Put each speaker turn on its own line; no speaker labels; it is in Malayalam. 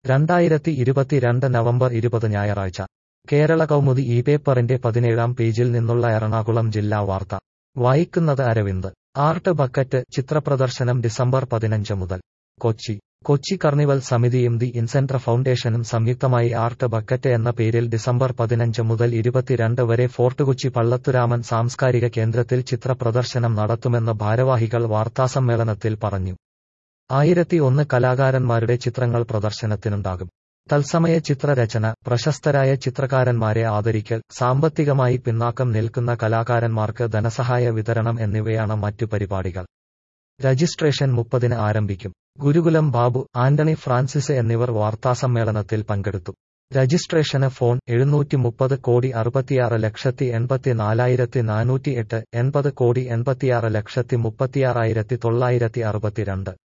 രണ്ടായിരത്തി ഇരുപത്തിരണ്ട് നവംബർ ഇരുപത് ഞായറാഴ്ച കേരള കൗമുദി ഈ പേപ്പറിന്റെ പതിനേഴാം പേജിൽ നിന്നുള്ള എറണാകുളം ജില്ലാ വാർത്ത വായിക്കുന്നത് അരവിന്ദ് ആർട്ട് ബക്കറ്റ് ചിത്രപ്രദർശനം ഡിസംബർ പതിനഞ്ച് മുതൽ കൊച്ചി കൊച്ചി കർണിവൽ സമിതിയും ദി ഇൻസെന്റർ ഫൗണ്ടേഷനും സംയുക്തമായി ആർട്ട് ബക്കറ്റ് എന്ന പേരിൽ ഡിസംബർ പതിനഞ്ച് മുതൽ ഇരുപത്തിരണ്ട് വരെ ഫോർട്ട് കൊച്ചി പള്ളത്തുരാമൻ സാംസ്കാരിക കേന്ദ്രത്തിൽ ചിത്രപ്രദർശനം നടത്തുമെന്ന് ഭാരവാഹികൾ വാർത്താസമ്മേളനത്തിൽ പറഞ്ഞു ആയിരത്തി ഒന്ന് കലാകാരന്മാരുടെ ചിത്രങ്ങൾ പ്രദർശനത്തിനുണ്ടാകും തത്സമയ ചിത്രരചന പ്രശസ്തരായ ചിത്രകാരന്മാരെ ആദരിക്കൽ സാമ്പത്തികമായി പിന്നാക്കം നിൽക്കുന്ന കലാകാരന്മാർക്ക് ധനസഹായ വിതരണം എന്നിവയാണ് മറ്റു പരിപാടികൾ രജിസ്ട്രേഷൻ മുപ്പതിന് ആരംഭിക്കും ഗുരുകുലം ബാബു ആന്റണി ഫ്രാൻസിസ് എന്നിവർ വാർത്താസമ്മേളനത്തിൽ പങ്കെടുത്തു രജിസ്ട്രേഷന് ഫോൺ എഴുന്നൂറ്റി മുപ്പത് കോടി അറുപത്തിയാറ് ലക്ഷത്തി എൺപത്തി നാലായിരത്തി നാനൂറ്റി എട്ട് എൺപത് കോടി എൺപത്തിയാറ് ലക്ഷത്തി മുപ്പത്തിയാറായിരത്തി തൊള്ളായിരത്തി അറുപത്തിരണ്ട്